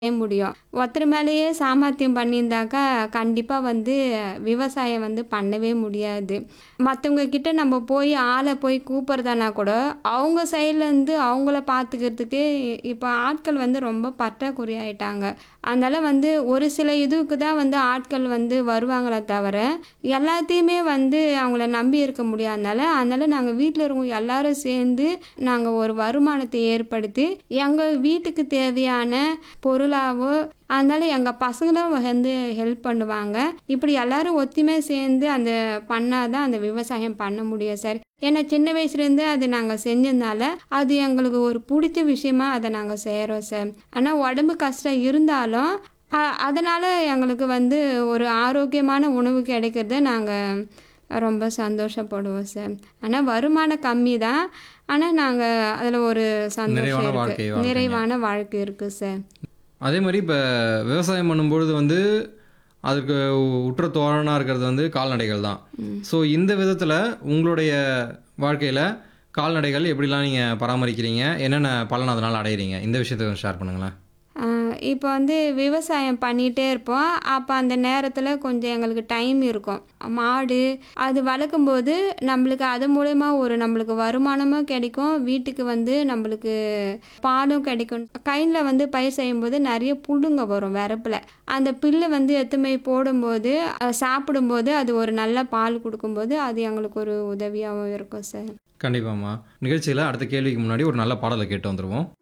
செய்ய முடியும் ஒருத்தர் மேலேயே சாமர்த்தியம் பண்ணியிருந்தாக்கா கண்டிப்பாக வந்து விவசாயம் வந்து பண்ணவே முடியாது மற்றவங்க கிட்ட நம்ம போய் ஆளை போய் கூப்பிட்றதானா கூட அவங்க சைட்லேருந்து அவங்கள பார்த்துக்கிறதுக்கு இப்போ ஆட்கள் வந்து ரொம்ப பற்றாக்குறை ஆயிட்டாங்க அதனால வந்து ஒரு சில இதுக்கு தான் வந்து ஆட்கள் வந்து வருவாங்களே தவிர எல்லாத்தையுமே வந்து அவங்கள நம்பி இருக்க முடியாதனால அதனால நாங்கள் வீட்டில் இருக்கவங்க எல்லாரும் சேர்ந்து நாங்கள் ஒரு வருமானத்தை ஏற்படுத்தி எங்கள் வீட்டுக்கு தேவையான பொருளாவோ அதனால எங்கள் பசங்களும் வந்து ஹெல்ப் பண்ணுவாங்க இப்படி எல்லாரும் ஒத்துமை சேர்ந்து அந்த பண்ணாதான் அந்த விவசாயம் பண்ண முடியும் சார் ஏன்னா சின்ன வயசுலேருந்து அது நாங்கள் செஞ்சதுனால அது எங்களுக்கு ஒரு பிடிச்ச விஷயமா அதை நாங்கள் செய்கிறோம் சார் ஆனால் உடம்பு கஷ்டம் இருந்தாலும் அ- அதனால எங்களுக்கு வந்து ஒரு ஆரோக்கியமான உணவு கிடைக்கிறத நாங்கள் ரொம்ப சந்தோஷப்படுவோம் சார் ஆனால் வருமானம் கம்மி தான் ஆனால் நாங்கள் அதில் ஒரு சந்தோஷம் நிறைவான வாழ்க்கை இருக்கு வாழ்றீங்க. நிறைவான வாழ்க்கை இருக்குது சார் அதே மாதிரி இப்போ விவசாயம் பண்ணும்பொழுது வந்து அதுக்கு உற்ற தோழனாக இருக்கிறது வந்து கால்நடைகள் தான் ஸோ இந்த விதத்தில் உங்களுடைய வாழ்க்கையில் கால்நடைகள் எப்படிலாம் நீங்கள் பராமரிக்கிறீங்க என்னென்ன பலன் அதனால் அடையிறீங்க இந்த விஷயத்தை கொஞ்சம் ஷேர் பண்ணுங்களேன் இப்போ வந்து விவசாயம் பண்ணிகிட்டே இருப்போம் அப்போ அந்த நேரத்தில் கொஞ்சம் எங்களுக்கு டைம் இருக்கும் மாடு அது வளர்க்கும்போது நம்மளுக்கு அது மூலயமா ஒரு நம்மளுக்கு வருமானமும் கிடைக்கும் வீட்டுக்கு வந்து நம்மளுக்கு பாலும் கிடைக்கும் கையில் வந்து பயிர் செய்யும்போது நிறைய புல்லுங்க வரும் வரப்பில் அந்த பில்லு வந்து எத்துமை போடும்போது அது சாப்பிடும்போது அது ஒரு நல்ல பால் கொடுக்கும்போது அது எங்களுக்கு ஒரு உதவியாகவும் இருக்கும் சார் கண்டிப்பாம்மா நிகழ்ச்சியில் அடுத்த கேள்விக்கு முன்னாடி ஒரு நல்ல பாடலை கேட்டு வந்துடுவோம்